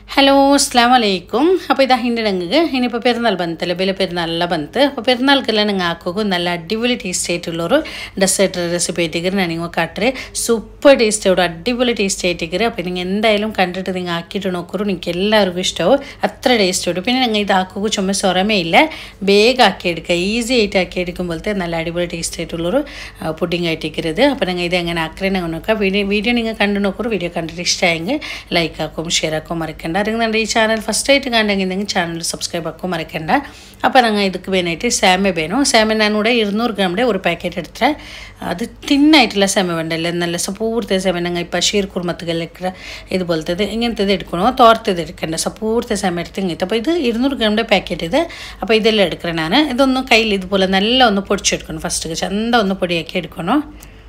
hello അസ്ലാം വലൈക്കും അപ്പോൾ ഇതാ ಹಿಂದೆ ನಂಗೆ ഇനിയിപ്പോൾ പെരുന്നാൾ ಬಂತಲ್ಲ ಬೆಲೆ പെരുന്നാളെಲ್ಲ ಬಂತು അപ്പോൾ പെരുന്നാൾക്കെല്ലാം ನಂಗೆ ಹಾಕೋಗು നല്ല അടിപൊളി ടേസ്റ്റ് ആയിട്ടുള്ളൊരു ഡെസേർട്ട് റെസിപ്പി ആയിട്ടിക്കറ് ഞാൻ നിങ്ങൾ കാട്ടറ് സൂപ്പർ ടേസ്റ്റോട് അടിപൊളി ടേസ്റ്റ് ആയിട്ടിക്കറ് അപ്പോൾ നിങ്ങൾ എന്തായാലും കണ്ടിട്ട് നിങ്ങൾ ആക്കിയിട്ട് നോക്കൂ നിങ്ങൾക്ക് എല്ലാവർക്കും ഇഷ്ടമാവും അത്ര ടേസ്റ്റോട് പിന്നെ നിങ്ങൾ ഇത് ആക്കുക ചുമ സ്വരമേ ഇല്ല വേഗം ആക്കിയെടുക്കുക ഈസി ആയിട്ട് ആക്കിയെടുക്കുമ്പോഴത്തെ നല്ല അടിപൊളി ടേസ്റ്റ് ആയിട്ടുള്ളൊരു പുഡിംഗ് ആയിട്ടിരിക്കരുത് അപ്പോൾ നിങ്ങൾ ഇത് എങ്ങനെ ആക്കറേ നിങ്ങൾ നോക്കുക വീഡിയോ വീഡിയോ നിങ്ങൾ കണ്ടു നോക്കൂ വീഡിയോ കണ്ടിട്ട് ഇഷ്ടമായെങ്കിൽ ലൈക്ക് ആക്കും ഷെയർ ആക്കും മറക്കണ്ട അറിയുന്നുണ്ട് ഈ ചാനൽ ഫസ്റ്റ് ആയിട്ട് കണ്ടെങ്കിൽ നിങ്ങൾ ചാനൽ സബ്സ്ക്രൈബ് ആക്കും മറക്കണ്ട അപ്പോൾ ഞങ്ങൾ ഇതുക്ക് വേണ്ടിയിട്ട് സാമ വേണം സാമ ഞാനിവിടെ ഇരുന്നൂറ് ഗ്രാമിൻ്റെ ഒരു പാക്കറ്റ് എടുത്തേ അത് തിന്നായിട്ടുള്ള സാമ വേണ്ടല്ലേ നല്ല സപൂർത്തെ സാമ ഞങ്ങൾ ഇപ്പോൾ ഷീർ കുർമത്തുകളിലേക്ക് ഇതുപോലത്തേത് ഇങ്ങനത്തേത് എടുക്കണോ തോർത്തത് എടുക്കണ്ട സപൂർത്തെ സാമ എടുത്ത് ഇങ്ങനത്തെ അപ്പോൾ ഇത് ഇരുന്നൂറ് ഗ്രാമിൻ്റെ പാക്കറ്റ് ഇത് അപ്പോൾ ഇതെല്ലാം എടുക്കണം ഞാൻ ഇതൊന്നും കയ്യിൽ ഇതുപോലെ നല്ല ഒന്ന് പൊടിച്ചെടുക്കണം ഫസ്റ്റ് ചന്ത ഒന്ന് പൊടിയാക്കി എടുക്കണം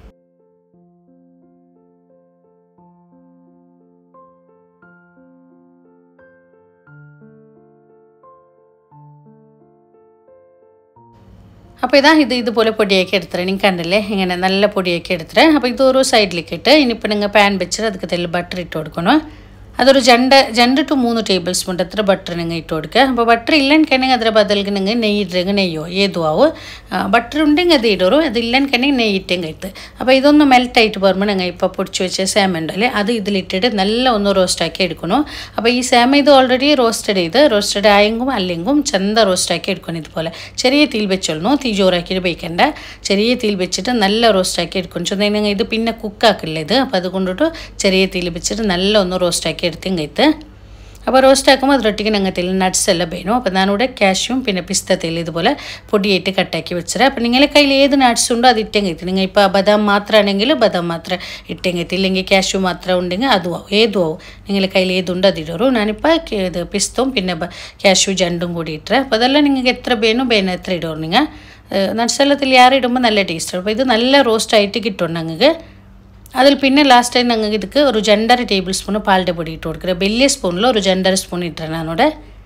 അപ്പോൾ ഇതാ ഇത് ഇതുപോലെ പൊടിയാക്കി എടുത്തത് നിങ്ങൾ കണ്ടില്ലേ ഇങ്ങനെ നല്ല പൊടിയാക്കി എടുത്തത് അപ്പോൾ ഇത് ഓരോ സൈഡിലേക്ക് ഇട്ട് ഇനിയിപ്പോൾ നിങ്ങൾ പാൻ വെച്ചിട്ട് ಅದಕ್ಕೆ തെല്ല് ബട്ടർ ഇട്ട് കൊടുക്കണം അതൊരു രണ്ട് രണ്ട് ടു മൂന്ന് ടേബിൾ സ്പൂൺ അത്ര ബട്ടർ നിങ്ങൾ ഇട്ട് കൊടുക്കുക അപ്പോൾ ബട്ടർ ഇല്ലെന്നുണ്ടെങ്കിൽ ಅದರ ಬದಲಿಗೆ ನಂಗೆ ನೆಯ್ಯಿ ಇಡ್ರೆ ನೆಯ್ಯೋ ಏದು ಅವು ಬಟ್ರ್ ಉಂಡೆಂಗೆ ಅದು ಇಡೋರು ಅದು ಇല്ലെന്നുണ്ടെങ്കിൽ നെയ്യ് ഇട്ടെങ്കിൽ ഇട്ട് അപ്പോൾ ഇതൊന്ന് മെൽറ്റ് ആയിട്ട് വരുമ്പോൾ ഞങ്ങൾ ഇപ്പോൾ പൊടിച്ച് വെച്ച സാമ ഉണ്ടല്ലേ അത് ഇതിലിട്ടിട്ട് നല്ല ഒന്ന് റോസ്റ്റ് ആക്കി എടുക്കണം അപ്പോൾ ഈ സാമ ഇത് ഓൾറെഡി റോസ്റ്റഡ് ചെയ്ത് റോസ്റ്റഡ് ആയെങ്കും അല്ലെങ്കും ചന്ത റോസ്റ്റ് ആക്കി എടുക്കണം ഇതുപോലെ ചെറിയ തീയിൽ വെച്ചോളൂ തീ ചോറാക്കിയിട്ട് ഉപയോഗിക്കണ്ട ചെറിയ തീയിൽ വെച്ചിട്ട് നല്ല റോസ്റ്റ് ആക്കി എടുക്കണം ചെന്നെങ്കിൽ ഇത് പിന്നെ കുക്കാക്കില്ല ഇത് അപ്പോൾ അതുകൊണ്ടിട്ട് ചെറിയ തീയിൽ വെച്ചിട്ട് നല്ല ഒന്ന് റോസ്റ്റ് ആക്കി എടുത്തെങ്കൈത്ത് അപ്പോൾ റോസ്റ്റ് ആക്കുമ്പോൾ അതിലൊട്ടിക്ക് ഞങ്ങത്തിൽ നട്ട്സ് എല്ലാം വേണം അപ്പോൾ ഞാനിവിടെ കാഷ്യും പിന്നെ പിസ്തത്തിൽ ഇതുപോലെ പൊടിയായിട്ട് കട്ടാക്കി വെച്ചത് അപ്പോൾ നിങ്ങളെ കയ്യിൽ ഏത് നട്ട്സ് ഉണ്ടോ അത് ഇട്ടെങ്കിൽ നിങ്ങൾ ഇപ്പോൾ ബദാം മാത്രമാണെങ്കിൽ ബദാം മാത്രം ഇട്ടെങ്കിൽ ഇല്ലെങ്കിൽ കാഷ്യൂ മാത്രം ഉണ്ടെങ്കിൽ അതും ആവും ഏതും ആവും നിങ്ങളെ കയ്യിൽ ഏതുണ്ടോ അതിടൂ ഞാനിപ്പോൾ ഇത് പിസ്തവും പിന്നെ കാഷ്യൂ ജണ്ടും കൂടി ഇട്ടേ അപ്പോൾ അതെല്ലാം നിങ്ങൾക്ക് എത്ര വേണോ വേണം എത്ര ഇടൂ നിങ്ങൾ നട്ട്സ് എല്ലാത്തിൽ യാറ് ഇടുമ്പോൾ നല്ല ടേസ്റ്റ് അപ്പോൾ ഇത് നല്ല റോസ്റ്റ് ആയിട്ട് കിട്ടും ഞങ്ങൾക്ക് അതിൽ പിന്നെ ലാസ്റ്റ് ടൈം ഞങ്ങൾക്ക് ഇതൊക്കെ ഒരു രണ്ടര ടേബിൾ സ്പൂൺ പാലിൻ്റെ പൊടി ഇട്ട് കൊടുക്കുക വലിയ സ്പൂണിൽ ഒരു രണ്ടര സ്പൂൺ ഇട്ടാണ് ഞാനിവിടെ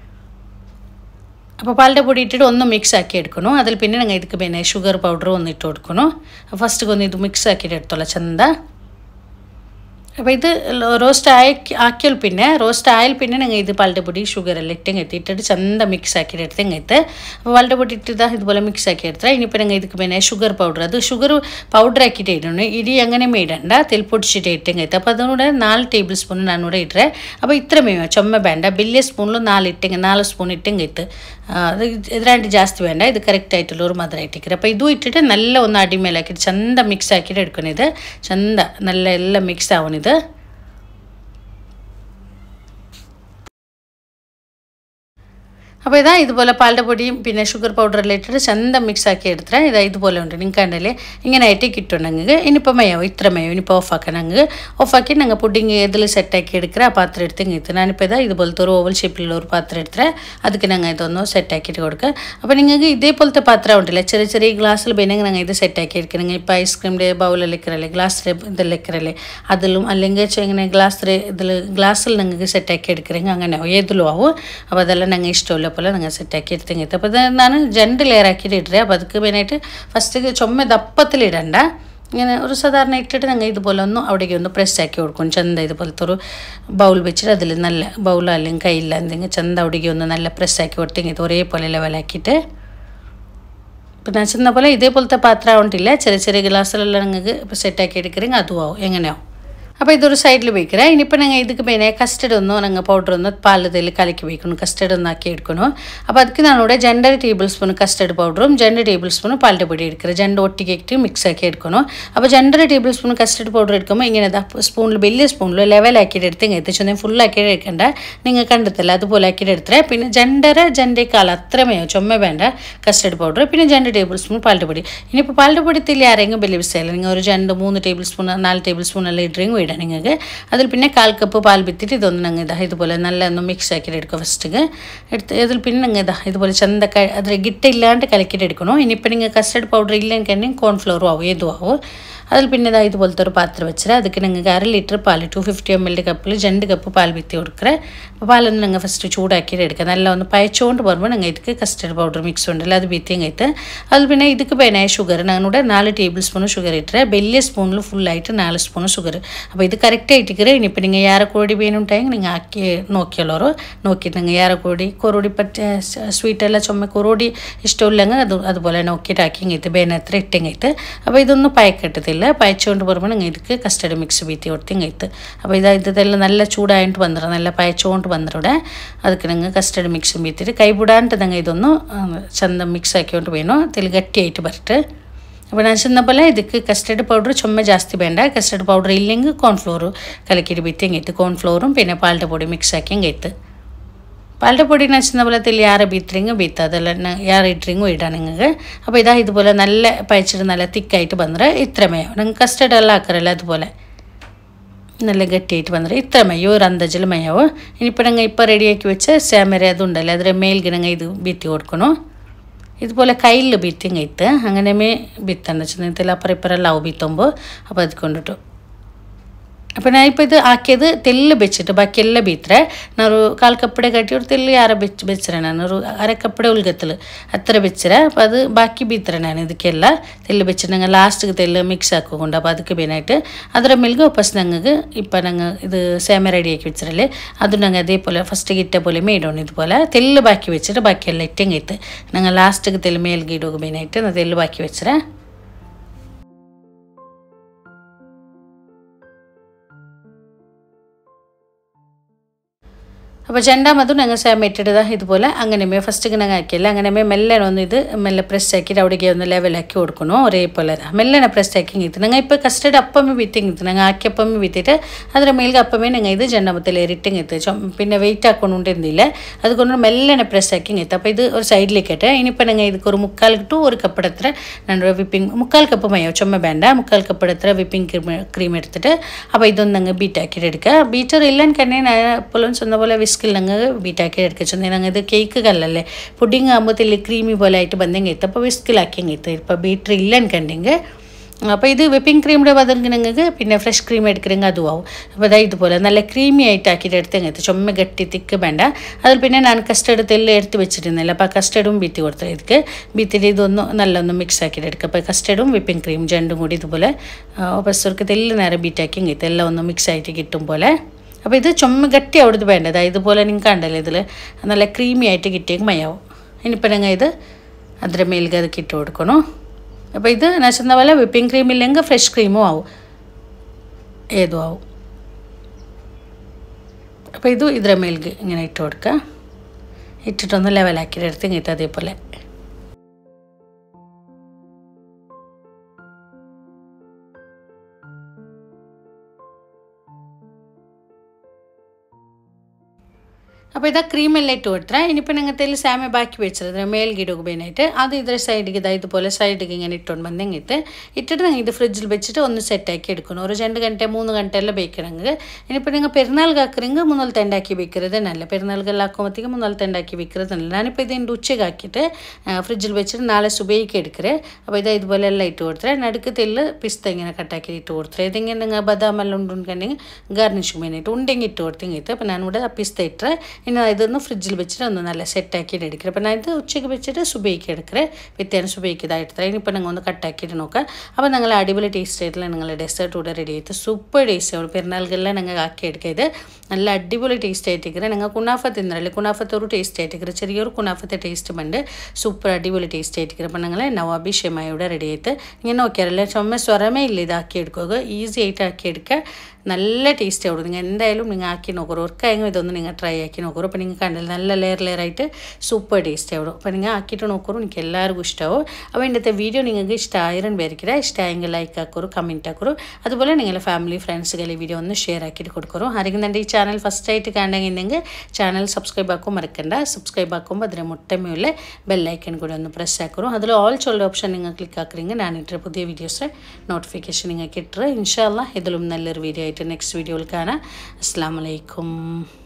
അപ്പോൾ പാലിൻ്റെ പൊടി ഇട്ടിട്ട് ഒന്ന് മിക്സ് ആക്കി എടുക്കണം അതിൽ പിന്നെ ഞങ്ങൾ ಇದಕ್ಕೆ പിന്നെ ഷുഗർ പൗഡർ ഒന്ന് ഇട്ട് കൊടുക്കണം ഫസ്റ്റ് ഒന്ന് ഇത് മിക്സ് ആക്കിയിട്ട് എടുത്തോളാം ചന്ത അപ്പോൾ ഇത് റോസ്റ്റ് ആയി ആക്കിയാൽ പിന്നെ റോസ്റ്റ് ആയാൽ പിന്നെ ഞങ്ങൾ ഇത് പാലിൻ്റെ പൊടി ഷുഗർ എല്ലാം ഇട്ടും എത്തിയിട്ടിട്ട് ചന്ത മിക്സ് ആക്കിയിട്ട് എടുത്ത് എങ്ങത്ത് അപ്പോൾ പാലിൻ്റെ പൊടി ഇട്ടിട്ട് ഇതുപോലെ മിക്സ് ആക്കി എടുത്താൽ ഇനിയിപ്പോൾ ഞങ്ങൾ ഇതിക്ക് പിന്നെ ഷുഗർ പൗഡർ അത് ഷുഗർ പൗഡർ ആക്കിയിട്ട് ഇടണം ഇടി അങ്ങനെ ഇടണ്ട തെൽ പൊടിച്ചിട്ട് ഇട്ടെങ്കിൽ അപ്പോൾ അതിനൂടെ നാല് ടേബിൾ സ്പൂൺ ഞാനിവിടെ ഇട്ടേ അപ്പോൾ ഇത്രമേ ചുമ വേണ്ട വലിയ സ്പൂണിൽ നാല് ഇട്ടെങ്കിൽ നാല് സ്പൂൺ ഇട്ടെങ്കിൽ ഇട്ട് അത് ഇതിലാണ്ട് ಜಾಸ್ತಿ വേണ്ട ഇത് കറക്റ്റ് ആയിട്ടുള്ള ഒരു മധുര ഇട്ടിക്കരുത് അപ്പോൾ ഇതും ഇട്ടിട്ട് നല്ല ഒന്ന് അടിമേലാക്കിയിട്ട് ചന്ത മിക്സ് ആക്കിയിട്ട് എടുക്കണം ഇത് ചന്ത നല്ല എല്ലാം മിക്സ് ആവണം ഇത് അപ്പോൾ ഇതാ ഇതുപോലെ പാലിൻ്റെ പൊടിയും പിന്നെ ഷുഗർ പൗഡറെല്ലാം ഇട്ടിട്ട് ചന്തം മിക്സ് ആക്കി എടുത്തേ ഇതാ ഇതുപോലെ ഉണ്ട് നിങ്ങൾക്ക് കണ്ടല്ലേ ഇങ്ങനെ ആയിട്ട് കിട്ടും ഞങ്ങൾക്ക് ഇനിയിപ്പോൾ മയോ ഇത്ര മയോ ഇനിയിപ്പോൾ ഓഫാക്കാം ഞങ്ങൾക്ക് ഓഫാക്കി ഞങ്ങൾ പുഡിങ് ഇതിൽ സെറ്റാക്കി എടുക്കുക ആ പാത്രം എടുത്ത് ഇങ്ങനെ ഞാനിപ്പോൾ ഇതാ ഇതുപോലത്തെ ഒരു ഓവൽ ഷേപ്പിലുള്ള ഒരു പാത്രം എടുത്തേ അതുക്ക് ഞങ്ങൾ ഇതൊന്ന് സെറ്റാക്കിയിട്ട് കൊടുക്കുക അപ്പോൾ നിങ്ങൾക്ക് ഇതേപോലത്തെ പാത്രം ഉണ്ടല്ലേ ചെറിയ ചെറിയ ഗ്ലാസ്സിൽ വേണമെങ്കിൽ ഞങ്ങൾ ഇത് സെറ്റാക്കി എടുക്കുക നിങ്ങൾ ഇപ്പോൾ ഐസ്ക്രീമിൻ്റെ ബൗളിൽ ഇക്കറല്ലേ ഗ്ലാസ്സിൽ ഇതെല്ലാം ഇക്കറല്ലേ അതിലും അല്ലെങ്കിൽ ഇങ്ങനെ ഗ്ലാസ്സിൽ ഇതിൽ ഗ്ലാസ്സിൽ നിങ്ങൾക്ക് സെറ്റാക്കി എടുക്കണമെങ്കിൽ അങ്ങനെ ഏതിലും ആവും അപ്പോൾ അതെല്ലാം ഞങ്ങൾ ഇഷ്ടമില്ല പോലെ നിങ്ങൾ സെറ്റാക്കി എടുത്തെങ്കിൽ അപ്പോൾ ഇത് ഞാൻ രണ്ട് ലെയർ ആക്കിയിട്ട് ഇട്ടേ അപ്പോൾ അതൊക്കെ മെയിനായിട്ട് ഫസ്റ്റ് ചുമ ദപ്പത്തിലിടണ്ട ഇങ്ങനെ ഒരു സാധാരണ ഇട്ടിട്ട് ഞങ്ങൾ ഇതുപോലെ ഒന്ന് അവിടേക്ക് ഒന്ന് പ്രസ് ആക്കി കൊടുക്കും ചന്ത ഇതുപോലത്തെ ഒരു ബൗൾ വെച്ചിട്ട് അതിൽ നല്ല ബൗൾ അല്ലെങ്കിൽ കയ്യില്ല എന്തെങ്കിലും ചന്ത അവിടേക്ക് ഒന്ന് നല്ല പ്രസ് ആക്കി കൊടുത്തെങ്കിൽ ഇത് ഒരേപോലെ ലെവലാക്കിയിട്ട് ഇപ്പം ഞാൻ ചെന്ന പോലെ ഇതേപോലത്തെ പാത്രം ആവണ്ടില്ല ചെറിയ ചെറിയ ഗ്ലാസ്സിലെല്ലാം നിങ്ങൾക്ക് സെറ്റാക്കി എടുക്കണമെങ്കിൽ അതും ആവും എങ്ങനെയാവും അപ്പോൾ ഇതൊരു സൈഡിൽ വയ്ക്കുക ഇനിയിപ്പോൾ ഞങ്ങൾ ഇതിക്ക് പിന്നെ കസ്റ്റഡ് ഒന്നോ ഞങ്ങൾ പൗഡർ ഒന്ന് പാലത്തിൽ കലക്കി വയ്ക്കണം കസ്റ്റഡ് ഒന്നാക്കി എടുക്കണം അപ്പോൾ അതിക്ക് ഞാനിവിടെ രണ്ടര ടേബിൾ സ്പൂൺ കസ്റ്റഡ് പൗഡറും രണ്ട് ടേബിൾ സ്പൂൺ പാലിൻ്റെ പൊടി എടുക്കുക രണ്ട് ഒട്ടിക്കിട്ട് മിക്സ് ആക്കി എടുക്കണം അപ്പോൾ രണ്ടര ടേബിൾ സ്പൂൺ കസ്റ്റഡ് പൗഡർ എടുക്കുമ്പോൾ ഇങ്ങനെ സ്പൂണിൽ വലിയ സ്പൂണിൽ ലെവലാക്കിയിട്ട് എടുത്ത് ഇങ്ങനെ എത്തിച്ചു ഫുൾ ആക്കിയിട്ട് എടുക്കണ്ട നിങ്ങൾ കണ്ടെത്തില്ല അതുപോലെ ആക്കിയിട്ട് എടുത്തേ പിന്നെ രണ്ടര രണ്ടേക്കാൾ അത്രമേ ചുമ വേണ്ട കസ്റ്റഡ് പൗഡർ പിന്നെ രണ്ട് ടേബിൾ സ്പൂൺ പാലിൻ്റെ പൊടി ഇനിയിപ്പോൾ പാലിൻ്റെ പൊടി തില്ല ആരെങ്കിലും വലിയ വിസയല്ല നിങ്ങൾ ഒരു രണ്ട് മൂന്ന് ടേബിൾ സ്പൂൺ നാല് ടേബിൾ സ്പൂൺ എല്ലാം ഇട്ടെങ്കിൽ ഇടാം നിങ്ങൾക്ക് അതിൽ പിന്നെ കാൽ കപ്പ് പാൽ വിത്തിട്ട് ഇതൊന്ന് ഞങ്ങൾ ഇതാ ഇതുപോലെ നല്ല ഒന്ന് മിക്സ് ആക്കിയിട്ട് എടുക്കുക ഫസ്റ്റ് എടുത്ത് ഇതിൽ പിന്നെ ഞങ്ങൾ ഇതാ ഇതുപോലെ ചന്ത അതിൽ ഗിട്ട ഇല്ലാണ്ട് കലക്കിയിട്ട് എടുക്കണം ഇനിയിപ്പോൾ നിങ്ങൾ കസ്റ്റർഡ് പൗഡർ ഇല്ലെങ്കിൽ കോൺഫ്ലവറും ആവും ഏതും ആവും അതിൽ പിന്നെ ഇതാ ഇതുപോലത്തെ ഒരു പാത്രം വെച്ചിട്ട് ಅದಕ್ಕೆ ನಂಗೆ ಅര ಲೀಟ್ರ್ ಪಾಲು ಟೂ ಫಿಫ್ಟಿ ಎಮ್ ಎಲ್ ಕಪ್ಪಲ್ಲಿ ಜಂಡು ಕಪ್ಪು ಪಾಲು ಬಿತ್ತಿ ಹುಡ್ಕ್ರೆ ಪಾಲನ್ನು ನಂಗೆ ಫಸ್ಟ್ ಚೂಡಾಕಿ എടുക്കുക നല്ല ഒന്ന് പയച്ചുകൊണ്ട് പോകുമ്പോൾ ഞങ്ങൾ ഇതിക്ക് കസ്റ്റർഡ് പൗഡർ മിക്സ് ഉണ്ടല്ലോ അത് ബീത്തിങ് ആയിട്ട് അതിൽ പിന്നെ ഇതിക്ക് പേനായ ഷുഗർ ഞങ്ങളുടെ നാല് ടേബിൾ സ്പൂൺ ഷുഗർ ഇട്ടേ വലിയ സ്പൂണിൽ ഫുള്ളായിട്ട് നാല് സ്പൂൺ ഷുഗർ അപ്പോൾ ഇത് കറക്റ്റ് ആയിട്ടിക്കറ് ഇനിയിപ്പോൾ നിങ്ങൾ ಯಾರಕೋಡಿ ಬೇನುಂಟಾಗಿ നിങ്ങൾ ಹಾಕಿ നോക്കിയുള്ളവർ നോക്കിയിട്ട് നിങ്ങൾ ಯಾರಕೋಡಿ ಕೊರೋಡಿ ಪಟ್ಟ ಸ್ವೀಟ್ ಎಲ್ಲ ಚೊಮ್ಮೆ ಕೊರೋಡಿ ಇಷ್ಟ ಇಲ್ಲಂಗೆ ಅದು അതുപോലെ നോക്കിയിട്ട് ആക്കിങ്ങೈತೆ ಬೇನೆ ಹತ್ರ ಇಟ್ಟಂಗೈತೆ അപ്പോൾ ഇതൊന്നും പയക്കെട്ടത്തില്ല പയച്ചുകൊണ്ട് പോകുമ്പോൾ നിങ്ങൾ ಇದಕ್ಕೆ കസ്റ്റർഡ് മിക്സ് ബീത്തി കൊടുത്തിങ്ങೈತೆ അപ്പോൾ ഇത് ഇതെല്ലാം നല്ല ചൂടായിട്ട് ಬಂದ್ರೆ നല്ല പയച്ചുകൊണ്ട് ಬಂದ್ರೆ ಅದಕ್ಕೆ ನಂಗೆ ಕಸ್ಟರ್ಡ್ ಮಿಕ್ಸ್ ಬೀತಿട്ട് ಕೈ ಬಿಡಾಂತ ನಂಗೆ ಇದೊಂದು ಚಂದ ಮಿಕ್ಸ್ ಹಾಕಿಕೊಂಡು ಬೇನು ತೆಲಿ ಗಟ್ಟಿಯಾയിട്ട് ಬರುತ್ತೆ അപ്പോൾ ഞാൻ ചെന്നപ്പോൾ ഇതിക്ക് കസ്റ്റർഡ് പൗഡർ ചുമ ജാസ്തി വേണ്ട കസ്റ്റർഡ് പൗഡർ ഇല്ലെങ്കിൽ കോൺഫ്ലോർ കലക്കിയിട്ട് ബിത്തിയും കയറ്റ് കോൺഫ്ലോറും പിന്നെ പാലിൻ്റെ പൊടി മിക്സ് ആക്കിയും കയറ്റ് പാലിൻ്റെ പൊടി ഞാൻ ചെന്നപ്പോൾ തെല്ലി ಯಾರು ಬೀತ್ರಿಂಗ್ ಬೀತ ಅದೆಲ್ಲ ಯಾರು ಇಟ್ರಿಂಗು ಇಡ ನಿಮಗೆ അപ്പോൾ ഇതാ ഇതുപോലെ നല്ല പയച്ചിട്ട് നല്ല തിക്കായിട്ട് ಬಂದರೆ ഇത്ര മേയോ നിങ്ങൾ കസ്റ്റർഡ് എല്ലാം ആക്കറല്ല അതുപോലെ നല്ല ಗಟ್ಟಿಯಾയിട്ട് ಬಂದರೆ ಇത്ര ಮೇಯೋ ഒരു ಅಂದಾಜಲ್ಲಿ ಮೇಯವು ഇനിയിപ്പോൾ ഞങ്ങൾ ഇപ്പോൾ റെഡിയാക്കി വെച്ച സ്യാമര അതുണ്ടല്ലോ ಅದರ ಮೇಲ್ಗೆ ഞങ്ങൾ ಇದು ಬೀತಿ കൊടുക്കണം ഇതുപോലെ കയ്യിൽ ബിത്തിങ് ഇത്ത് അങ്ങനെ മേ ബിത്തണ്ട ചെന്നിട്ടില്ല അപ്പുറം ഇപ്പുറം ലവ് ബിത്തുമ്പോൾ അപ്പോൾ അത് കൊണ്ടിട്ടു അപ്പോൾ ഞാൻ ഇപ്പോൾ ഇത് ആക്കിയത് തെല്ല് വെച്ചിട്ട് ബാക്കി എല്ലാം ബീത്രേ ನಾನು ಕಾಲು ಕಪ್ಪಡೆ ಕಟ್ಟಿ ഒരു തെല്ല് ಯಾರ ಬೆಚ್ಚ ಬೆಚ್ಚರೆ ನಾನು ഒരു ಅರ ಕಪ್ಪಡೆ ಉಳ್ಗತ್ತಲು ಹತ್ತಿರ ಬೆಚ್ಚರೆ അപ്പോൾ അത് ബാക്കി ബീത്രേ ನಾನು ಇದಕ್ಕೆಲ್ಲ തെല്ല് വെച്ചിട്ട് ഞങ്ങൾ ലാസ്റ്റിಗೆ തെല്ല് മിക്സ് ആക്കുകൊണ്ട് അപ്പോൾ ಅದಕ್ಕೆ ಬೇನಾയിട്ട് ಅದರ ಮೇಲ್ಗೆ ವಾಪಸ್ ഞങ്ങൾക്ക് ഇപ്പം ഞങ്ങൾ ഇത് സേമ റെഡിയാക്കി വെച്ചിട്ടല്ലേ അത് ഞങ്ങൾ അതേപോലെ ഫസ്റ്റ് ഇട്ട പോലെ മേടണം ഇതുപോലെ തെല്ല് ബാക്കി വെച്ചിട്ട് ബാക്കിയെല്ലാം ഇട്ടെങ്കിട്ട് ഞങ്ങൾ ലാസ്റ്റിಗೆ തെല്ല് മേൽಗೆ ഇടുക ಬೇನಾയിട്ട് ನಾನು തെല്ല് ബാക്കി വെച്ചറേ അപ്പോൾ രണ്ടാമതും ഞങ്ങൾ സാം ഇട്ടിട്ടതാ ഇതുപോലെ അങ്ങനെമേ ഫസ്റ്റ് ഞങ്ങൾ ആക്കിയില്ല അങ്ങനെമേ മെല്ലനെ ഒന്ന് ഇത് മെല്ലെ പ്രസ് ആക്കിയിട്ട് അവിടേക്ക് ഒന്ന് ലെവലാക്കി കൊടുക്കണം ഒരേപോലെ മെല്ലനെ പ്രസ് ആക്കി ഇತ್ತು ഞങ്ങൾ ഇപ്പോൾ കസ്റ്റഡ് അപ്പമേ വിത്തിങ്ങിತ್ತು ഞങ്ങൾ ആക്കിയപ്പമേ വിത്തിട്ട് ಅದರ ಮೇಲ್ಗೆ ಅಪ್ಪಮೇ ನಂಗೆ ಇದು ಜಂಡಮತ್ತಲ್ಲಿ ಇಟ್ಟಿಂಗಿತ್ತು ಚೊ പിന്നെ വെയിറ്റ് ആക്കൊണ്ടിരുന്നില്ല അതുകൊണ്ട് മെല്ലനെ പ്രസ് ആക്കിങ്ങിತ್ತು അപ്പോൾ ഇത് ഒരു സൈഡിലേക്ക് ഇട്ട് ഇനിയിപ്പോൾ ഞങ്ങൾ ഇതിക്ക് ഒരു മുക്കാൽ ടു ഒരു കപ്പടത്ര ഞാൻ വിപ്പിംഗ് മുക്കാൽ കപ്പ് മയോ ചുമ വേണ്ട മുക്കാൽ കപ്പടത്ര വിപ്പിംഗ് ക്രീം ക്രീം എടുത്തിട്ട് അപ്പോൾ ഇതൊന്നും ഞങ്ങൾ ബീറ്റ് ആക്കിയിട്ട് എടുക്കുക ബീറ്റർ ഇല്ലാൻ കന്നെ ഞാൻ എപ്പോഴും ചെന്ന പോലെ വിസ്കിൽ ഞങ്ങൾ ബീറ്റ് ആക്കി എടുക്കുക ചെന്ന് ഞങ്ങൾ ഇത് കേക്ക് കല്ലല്ലേ പുഡിങ് ആകുമ്പോൾ തെല്ലി ക്രീമി പോലെ ആയിട്ട് ಬಂದಂಗೆ ಇತ್ತು അപ്പോൾ വിസ്കിലാക്കിയെങ്കിൽ ഇತ್ತು ഇപ്പോൾ ബീറ്റർ ഇല്ലാൻ കണ്ടെങ്കിൽ അപ്പോൾ ഇത് വിപ്പിംഗ് ക്രീമിൻ്റെ ബദലിന് നിങ്ങൾക്ക് പിന്നെ ഫ്രഷ് ക്രീം എടുക്കണമെങ്കിൽ അതും ആവും അപ്പോൾ അതായത് ഇതുപോലെ നല്ല ക്രീമി ആയിട്ട് ആക്കിയിട്ട് എടുത്തെങ്കിൽ ചുമ ഗട്ടി തിക്ക് വേണ്ട അതിൽ പിന്നെ ഞാൻ കസ്റ്റർഡ് തെല്ല് എടുത്ത് വെച്ചിരുന്നില്ല അപ്പോൾ കസ്റ്റർഡും ബീത്തി കൊടുത്തത് ഇതിക്ക് ബീത്തിൻ്റെ ഇതൊന്ന് നല്ലൊന്ന് മിക്സ് ആക്കിയിട്ട് എടുക്കുക അപ്പോൾ കസ്റ്റർഡും വിപ്പിംഗ് ക്രീം രണ്ടും കൂടി ഇതുപോലെ ബസ്സർക്ക് തെല്ല് നേരെ ബീറ്റാക്കി ഇತ್ತು എല്ലാം ഒന്ന് മിക്സ് ആയിട്ട് കിട്ടും പോലെ അപ്പോൾ ഇത് ചുമ ഗട്ടി അവിടുത്തെ വേണ്ടത് ഇതുപോലെ നിങ്ങൾക്ക് കണ്ടല്ലോ ഇതിൽ നല്ല ക്രീമി ആയിട്ട് കിട്ടിയെങ്കിൽ മയാവും ഇനിയിപ്പോൾ ഞങ്ങൾ ഇത് അതിര മേൽಗೆ ಅದಕ್ಕೆ ಇಟ್ಟು കൊടുക്കണം അപ്പോൾ ഇത് ഞാൻ ചെന്ന പോലെ വിപ്പിംഗ് ക്രീം ഇല്ലെങ്കിൽ ഫ്രഷ് ക്രീമും ആവും ഏതും ആവും അപ്പോൾ ഇത് ഇതിര മേൽಗೆ ഇങ്ങനെ ഇട്ട് കൊടുക്കുക ഇട്ടിട്ടൊന്ന് ലെവലാക്കിയിട്ട് എടുത്ത് ഇങ്ങിട്ട് അതേപോലെ അപ്പോൾ ഇതാ ക്രീമെല്ലാം ഇട്ട് കൊടുത്തേ ഇനിയിപ്പോൾ നിങ്ങൾക്ക് സാമ ബാക്കി വെച്ചത് മേൽಗೆ ഇടുകയായിട്ട് അത് ഇതര സൈഡിಗೆ ഇതാ ഇതുപോലെ സൈഡിಗೆ ഇങ്ങനെ ഇട്ടുകൊണ്ട് ಬಂದಂಗಿತ್ತು ഇട്ടിട്ട് നിങ്ങൾ ഇത് ഫ്രിഡ്ജിൽ വെച്ചിട്ട് ഒന്ന് സെറ്റാക്കി എടുക്കണം ഒരു രണ്ട് ಗಂಟೆ മൂന്ന് ಗಂಟೆ ಎಲ್ಲ ಬೇಕണമെങ്കിൽ ഇനിയിപ്പോൾ നിങ്ങൾ പെരുന്നാൾക്ക് ആക്കുറെങ്കിൽ മുന്നൽ തെണ്ടാക്കി വെക്കുന്നത് നല്ല പെരുന്നാൾക്കെല്ലാം ആക്കുമ്പോഴത്തേക്ക് മുന്നൽ തെണ്ടാക്കി വെക്കുന്നത് നല്ല ഞാനിപ്പോൾ ഇതിൻ്റെ ഉച്ചയ്ക്ക് ആക്കിയിട്ട് ഫ്രിഡ്ജിൽ വെച്ചിട്ട് നാളെ സുബൈക്ക് എടുക്കറേ അപ്പോൾ ഇതാ ഇതുപോലെ എല്ലാം ഇട്ട് കൊടുത്തേ നടുക്ക് തെല്ല് പിസ്ത ഇങ്ങനെ കട്ടാക്കി ഇട്ട് കൊടുത്തേ ഇതിങ്ങനെ നിങ്ങൾ ബദാം എല്ലാം ഉണ്ടുണ്ടെങ്കിൽ ഗാർണിഷ് വേണ്ടിയിട്ട് ഉണ്ടെങ്കിൽ ഇട്ട് കൊടുത്തെങ്കിൽ അപ്പോൾ ഞാനിവിടെ പിസ്ത ഇട്ടേ ഇനി ഇതൊന്ന് ഫ്രിഡ്ജിൽ വെച്ചിട്ട് ഒന്ന് നല്ല സെറ്റാക്കിയിട്ട് എടുക്കുക അപ്പോൾ ഞാൻ ഇത് ഉച്ചയ്ക്ക് വെച്ചിട്ട് സുബൈക്ക് എടുക്കറേ പിറ്റേന്ന് സുബൈക്ക് ഇതായിട്ട് ഇനിയിപ്പോൾ നിങ്ങൾ ഒന്ന് കട്ടാക്കിയിട്ട് നോക്കുക അപ്പോൾ നിങ്ങൾ അടിപൊളി ടേസ്റ്റ് ആയിട്ടുള്ള നിങ്ങളുടെ ഡെസേർട്ട് ഇവിടെ റെഡി ആയിട്ട് സൂപ്പർ ടേസ്റ്റ് ആവും പെരുന്നാൾക്കെല്ലാം നിങ്ങൾ ആക്കി എടുക്കുക ഇത് നല്ല അടിപൊളി ടേസ്റ്റ് ആയിട്ടിരിക്കുന്നത് നിങ്ങൾ കുണാഫ തിന്നറല്ലേ കുണാഫത്തെ ഒരു ടേസ്റ്റ് ആയിട്ടിരിക്കുന്നത് ചെറിയൊരു കുണാഫത്തെ ടേസ്റ്റ് ഉണ്ട് സൂപ്പർ അടിപൊളി ടേസ്റ്റ് ആയിട്ടിരിക്കുന്നത് അപ്പോൾ നിങ്ങൾ നവാബി ഷെമായുടെ റെഡി ആയിട്ട് ഇങ്ങനെ നോക്കിയാലല്ലേ ചുമ സ്വരമേ ഇല്ല ഇതാക്കി എടുക്കുക ഈസി ആയിട്ട് ആക്കി എടുക്കുക നല്ല ടേസ്റ്റ് ആവും നിങ്ങൾ എന്തായാലും നിങ്ങൾ ആക്കി നോക്കൂ ഒർക്കായെങ്കിലും ഇതൊന്ന് നിങ്ങൾ ട്രൈ ആക്കി നോക്കൂ അപ്പോൾ നിങ്ങൾ കണ്ടില്ല നല്ല ലെയർ ലെയർ ആയിട്ട് സൂപ്പർ ടേസ്റ്റ് ആവും അപ്പോൾ നിങ്ങൾ ആക്കിയിട്ട് നോക്കൂ എനിക്ക് എല്ലാവർക്കും ഇഷ്ടമാവും അപ്പോൾ ഇന്നത്തെ വീഡിയോ നിങ്ങൾക്ക് ഇഷ്ടമായിരം പേർക്കില്ല ഇഷ്ടമായെങ്കിൽ ലൈക്ക് ആക്കൂ കമൻറ്റ് ആക്കൂ അതുപോലെ നിങ്ങളുടെ ഫാമിലി ഫ്രണ്ട്സുകൾ ഈ വീഡിയോ ഒന്ന് ഷെയർ ആക്കിയിട്ട് കൊടുക്കൂ ആരെങ്കിലും എൻ്റെ ഈ ചാനൽ ഫസ്റ്റ് ആയിട്ട് കാണണമെങ്കിൽ ചാനൽ സബ്സ്ക്രൈബ് ആക്കും മറക്കണ്ട സബ്സ്ക്രൈബ് ആക്കുമ്പോൾ അതിന് മുട്ടമയുള്ള ബെല്ലൈക്കൺ കൂടി ഒന്ന് പ്രസ് ആക്കൂ അതിൽ ഓൾ ചൊല്ല ഓപ്ഷൻ നിങ്ങൾ ക്ലിക്ക് ആക്കുറെങ്കിൽ ഞാൻ ഇട്ട പുതിയ വീഡിയോസ് നോട്ടിഫിക്കേഷൻ നിങ്ങൾക്ക് ഇട്ടു ഇൻഷാല്ല ഇതിലും നല്ലൊരു വീഡിയോ ആയിട്ട് നെക്സ്റ്റ് വീഡിയോയിൽ കാണാം അസ്സാം വലൈക്കും